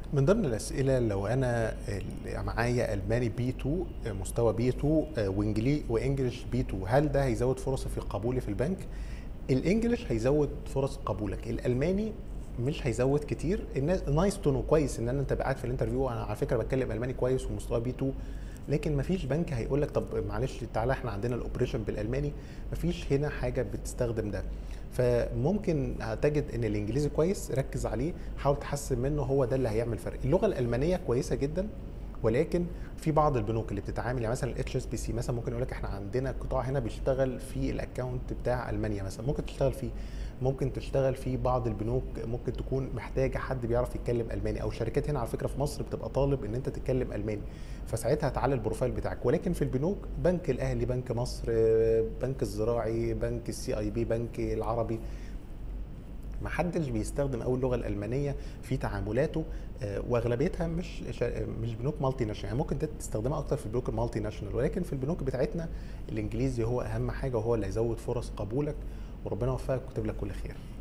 من ضمن الاسئله لو انا ال- معايا الماني بي 2 مستوى بي 2 وانجلي وانجلش بي 2 هل ده هيزود فرصي في قبولي في البنك الانجليش هيزود فرص قبولك الالماني مش هيزود كتير الناس نايس تو نو كويس ان انا انت قاعد في الانترفيو انا على فكره بتكلم الماني كويس ومستوى بي 2 لكن مفيش بنك هيقول لك طب معلش تعالى احنا عندنا الاوبريشن بالالماني مفيش هنا حاجه بتستخدم ده فممكن هتجد ان الانجليزي كويس ركز عليه حاول تحسن منه هو ده اللي هيعمل فرق اللغه الالمانيه كويسه جدا ولكن في بعض البنوك اللي بتتعامل يعني مثلا الاتش اس بي سي مثلا ممكن يقول لك احنا عندنا قطاع هنا بيشتغل في الاكونت بتاع المانيا مثلا ممكن تشتغل فيه ممكن تشتغل في بعض البنوك ممكن تكون محتاجه حد بيعرف يتكلم الماني او شركات هنا على فكره في مصر بتبقى طالب ان انت تتكلم الماني فساعتها هتعلي البروفايل بتاعك ولكن في البنوك بنك الاهلي بنك مصر بنك الزراعي بنك السي اي بي بنك العربي ما حدش بيستخدم قوي اللغه الالمانيه في تعاملاته آه، واغلبيتها مش شا- مش بنوك مالتي ناشونال يعني ممكن ده تستخدمها اكتر في البنوك المالتي ناشونال ولكن في البنوك بتاعتنا الانجليزي هو اهم حاجه وهو اللي هيزود فرص قبولك وربنا يوفقك ويكتب لك كل خير